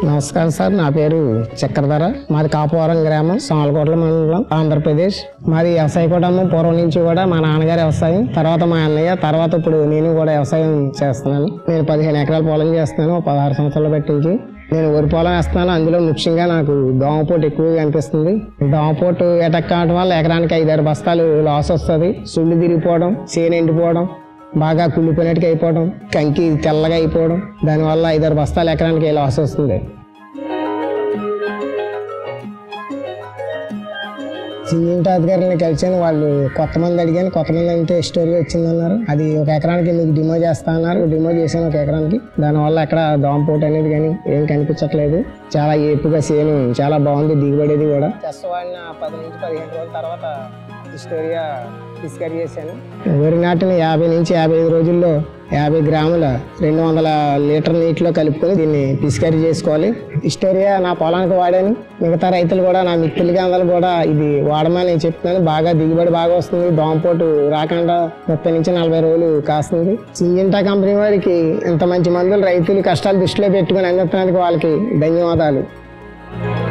నమస్కారం సార్ నా పేరు చక్రధర మాది కాపవరం గ్రామం సామలకోట్ల మండలం ఆంధ్రప్రదేశ్ మాది వ్యవసాయ కుటుంబం పూర్వం నుంచి కూడా మా నాన్నగారు వ్యవసాయం తర్వాత మా అన్నయ్య తర్వాత ఇప్పుడు నేను కూడా వ్యవసాయం చేస్తున్నాను నేను పదిహేను ఎకరాల పొలం చేస్తున్నాను ఒక పదహారు సంవత్సరాలు పెట్టించి నేను వరి పొలం వేస్తున్నాను అందులో ముఖ్యంగా నాకు దోమపోటు ఎక్కువగా కనిపిస్తుంది దోమపోటు అటాక్ కావడం వల్ల ఎకరానికి ఐదారు బస్తాలు లాస్ వస్తుంది సుళ్ళు తిరిగిపోవడం చేను ఎండిపోవడం బాగా కుళ్ళిపోయినట్టుగా అయిపోవడం కంకి తెల్లగా అయిపోవడం దానివల్ల ఐదారు బస్తాలు ఎకరానికి లాస్ వస్తుంది సింగింగ్ అధికారులను కలిసాను వాళ్ళు కొత్త మంది అడిగాను కొత్త మంది అంటే స్టోరీ వచ్చిందన్నారు అది ఒక ఎకరానికి మీకు డిమో చేస్తా అన్నారు డిమో చేశాను ఒక ఎకరానికి దానివల్ల ఎక్కడ దోమపోటు అనేది కానీ ఏం కనిపించట్లేదు చాలా ఏపుగా సేను చాలా బాగుంది దిగుబడేది కూడా చెస్ వాడిన పది నుంచి పదిహేను రోజుల తర్వాత హిస్టోరియా డిస్కర్ చేశాను వరి నాటిన యాభై నుంచి యాభై ఐదు రోజుల్లో యాభై గ్రాముల రెండు వందల లీటర్ నీటిలో కలుపుకొని దీన్ని పిస్కరీ చేసుకోవాలి హిస్టోరియా నా పొలానికి వాడాను మిగతా రైతులు కూడా నా మిత్రులకి అందరూ కూడా ఇది వాడమని చెప్తున్నాను బాగా దిగుబడి బాగా వస్తుంది దోమపోటు రాకుండా ముప్పై నుంచి నలభై రోజులు కాస్తుంది సింజింటా కంపెనీ వారికి ఇంత మంచి మందులు రైతులు కష్టాలు దృష్టిలో పెట్టుకుని అందిస్తున్నందుకు వాళ్ళకి ధన్యవాదాలు